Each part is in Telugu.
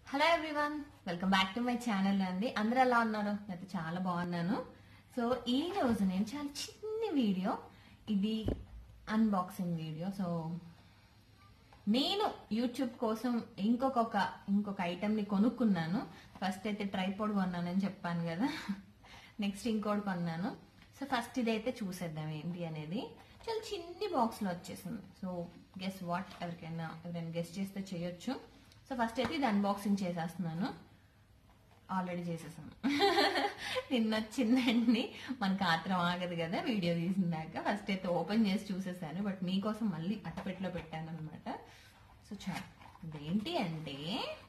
hello everyone welcome back to my channel అండి అందరూ ఎలా ఉన్నారు నేనైతే చాలా బాగున్నాను సో ఈ రోజు నేను చాలా చిన్న వీడియో ఇది అన్బాక్సింగ్ వీడియో సో నేను యూట్యూబ్ కోసం ఇంకొక ఇంకొక ఐటెంని కొనుక్కున్నాను ఫస్ట్ అయితే ట్రైపోడ్ కొన్నానని చెప్పాను కదా నెక్స్ట్ ఇంకోటి కొన్నాను సో ఫస్ట్ ఇదైతే చూసేద్దాం ఏంటి అనేది చాలా చిన్ని బాక్స్ లో వచ్చేసింది సో గెస్ వాట్ ఎవరికైనా ఎవరైనా గెస్ చేస్తే చేయొచ్చు సో ఫస్ట్ అయితే ఇది అన్బాక్సింగ్ చేసేస్తున్నాను ఆల్రెడీ చేసేసాను నిన్న వచ్చిందండి మనకు ఆత్రం ఆగదు కదా వీడియో తీసిందాక ఫస్ట్ అయితే ఓపెన్ చేసి చూసేసాను బట్ మీకోసం మళ్ళీ అట్టపెట్లో పెట్టాను అనమాట సో చా ఇదేంటి అంటే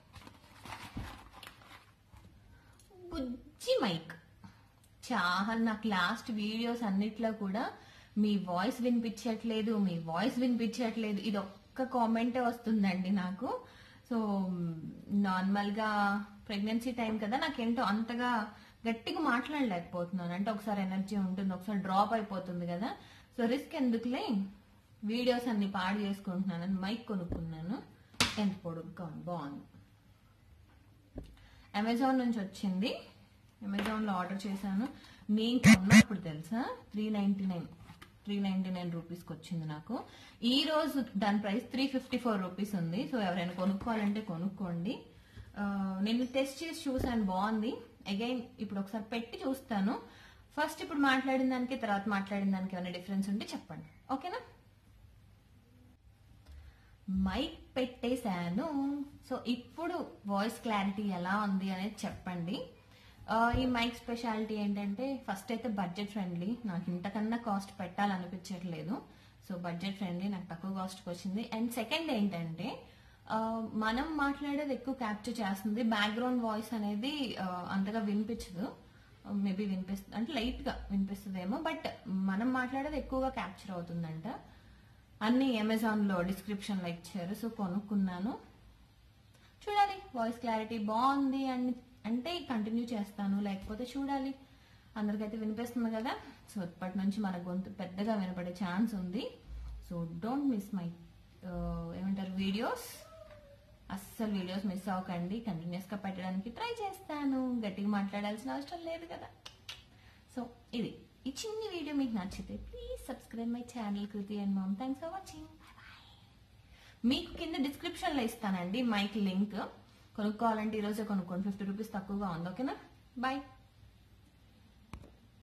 బుజ్జి మైక్ చాలా నాకు లాస్ట్ వీడియోస్ అన్నిట్లో కూడా మీ వాయిస్ వినిపించట్లేదు మీ వాయిస్ వినిపించట్లేదు ఇది ఒక్క కామెంటే వస్తుందండి నాకు సో నార్మల్గా ప్రెగ్నెన్సీ టైం కదా నాకేంటో అంతగా గట్టిగా మాట్లాడలేకపోతున్నాను అంటే ఒకసారి ఎనర్జీ ఉంటుంది ఒకసారి డ్రాప్ అయిపోతుంది కదా సో రిస్క్ ఎందుకులే వీడియోస్ అన్ని పాడు చేసుకుంటున్నానని మైక్ కొనుక్కున్నాను ఎంత పొడుగ్గా ఉంది బాగుంది అమెజాన్ నుంచి వచ్చింది అమెజాన్లో ఆర్డర్ చేశాను నేను కొన్నప్పుడు తెలుసా three ninety nine three ninety nine రూపీస్కి వచ్చింది నాకు ఈ రోజు దాని price three fifty four rupees ఉంది సో ఎవరైనా కొనుక్కోవాలంటే కొనుక్కోండి ఆ, నేను టెస్ట్ చేసి చూసాను బాగుంది అగైన్ ఇప్పుడు ఒకసారి పెట్టి చూస్తాను ఫస్ట్ ఇప్పుడు మాట్లాడిన దానికి తర్వాత మాట్లాడిన దానికి ఏమైనా డిఫరెన్స్ ఉంటే చెప్పండి ఓకేనా మైక్ పెట్టేశాను సో ఇప్పుడు వాయిస్ క్లారిటీ ఎలా ఉంది అనేది చెప్పండి ఆ, ఈ మైక్ స్పెషాలిటీ ఏంటంటే ఫస్ట్ అయితే బడ్జెట్ ఫ్రెండ్లీ నాకు ఇంతకన్నా కాస్ట్ పెట్టాలనిపించట్లేదు సో బడ్జెట్ ఫ్రెండ్లీ నాకు తక్కువ కాస్ట్కి వచ్చింది అండ్ సెకండ్ ఏంటంటే ఆ, మనం మాట్లాడేది ఎక్కువ క్యాప్చర్ చేస్తుంది బ్యాక్గ్రౌండ్ వాయిస్ అనేది ఆ, అంతగా వినిపించదు మేబీ వినిపిస్తుంది అంటే లైట్ గా వినిపిస్తుందేమో బట్ మనం మాట్లాడేది ఎక్కువగా క్యాప్చర్ అవుతుందంట అన్ని అమెజాన్ లో డిస్క్రిప్షన్ లో ఇచ్చారు సో కొనుక్కున్నాను చూడాలి వాయిస్ క్లారిటీ బాగుంది అని అంటే కంటిన్యూ చేస్తాను లేకపోతే చూడాలి అందరికైతే వినిపిస్తుంది కదా సో ఇప్పటి నుంచి మన గొంతు పెద్దగా వినపడే ఛాన్స్ ఉంది సో డోంట్ మిస్ మై ఏమంటారు వీడియోస్ అస్సలు వీడియోస్ మిస్ అవ్వకండి కంటిన్యూస్ గా పెట్టడానికి ట్రై చేస్తాను గట్టిగా మాట్లాడాల్సిన అవసరం లేదు కదా సో ఇది ఈ చిన్న వీడియో మీకు నచ్చితే please subscribe my channel Kriti and mom thanks for watching మీకు కింద డిస్క్రిప్షన్ లో ఇస్తానండి మైక్ లింక్ కొనుక్కోవాలంటే ఈరోజే కొనుక్కోండి ఫిఫ్టీ రూపీస్ తక్కువగా ఉంది ఓకేనా బాయ్